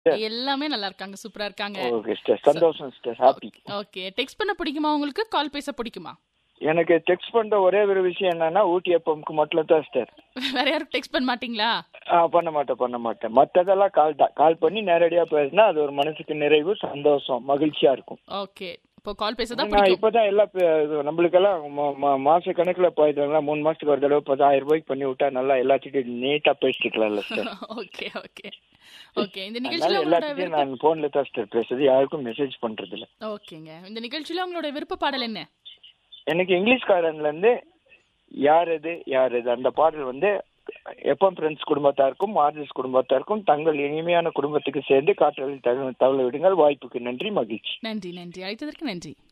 எல்லாமே நல்லா இருக்காங்க சூப்பரா இருக்காங்க ஓகே சிஸ்டர் சந்தோஷம் சிஸ்டர் ஹாப்பி ஓகே டெக்ஸ்ட் பண்ண பிடிக்குமா உங்களுக்கு கால் பேச பிடிக்குமா எனக்கு டெக்ஸ்ட் பண்ற ஒரே ஒரு விஷயம் என்னன்னா ஊட்டி எஃப்எம்க்கு மட்டும் தான் சிஸ்டர் வேற யாரும் டெக்ஸ்ட் பண்ண மாட்டீங்களா ஆ பண்ண மாட்டேன் பண்ண மாட்டேன் மற்றதெல்லாம் கால் தான் கால் பண்ணி நேரடியா பேசினா அது ஒரு மனசுக்கு நிறைவு சந்தோஷம் மகிழ்ச்சியா இருக்கும் ஓகே இப்போ கால் பேச தான் நான் பிடிக்கும் இப்பதான் எல்லாம் பே- இது நம்மளுக்கெல்லாம் மா- மா- மாச கணக்குல போயிட்டு மூணு மாசத்துக்கு ஒரு தடவை பத்தாயிரம் ரூபாய்க்கு பண்ணி விட்டா நல்லா எல்லாத்துக்கும் நீட்டா பேசிக்கலாம்ல சார் ஓகே ஓகே ஓகே இந்த அதனால நிகழ்ச்சியில உங்களோட எல்லாத்துக்கும் விருப்ப நான் போன்ல தான் சிஸ்டர் பேசுறது யாருக்கும் மெசேஜ் பண்றது இல்ல ஓகேங்க இந்த நிகழ்ச்சியில உங்களோட விருப்ப பாடல் என்ன எனக்கு இங்கிலீஷ்காரன்ல இருந்து யார் இது யார் இது அந்த பாடல் வந்து எப்போ ஃப்ரெண்ட்ஸ் குடும்பத்தாருக்கும் ஆர்டிஸ்ட் குடும்பத்தாருக்கும் தங்கள் இனிமையான குடும்பத்துக்கு சேர்ந்து காற்றலில் தகவல் தகவல் விடுங்கள் வாய்ப்புக்கு நன்றி மகிழ்ச்சி நன்றி நன்றி அழைத்ததற்கு நன்றி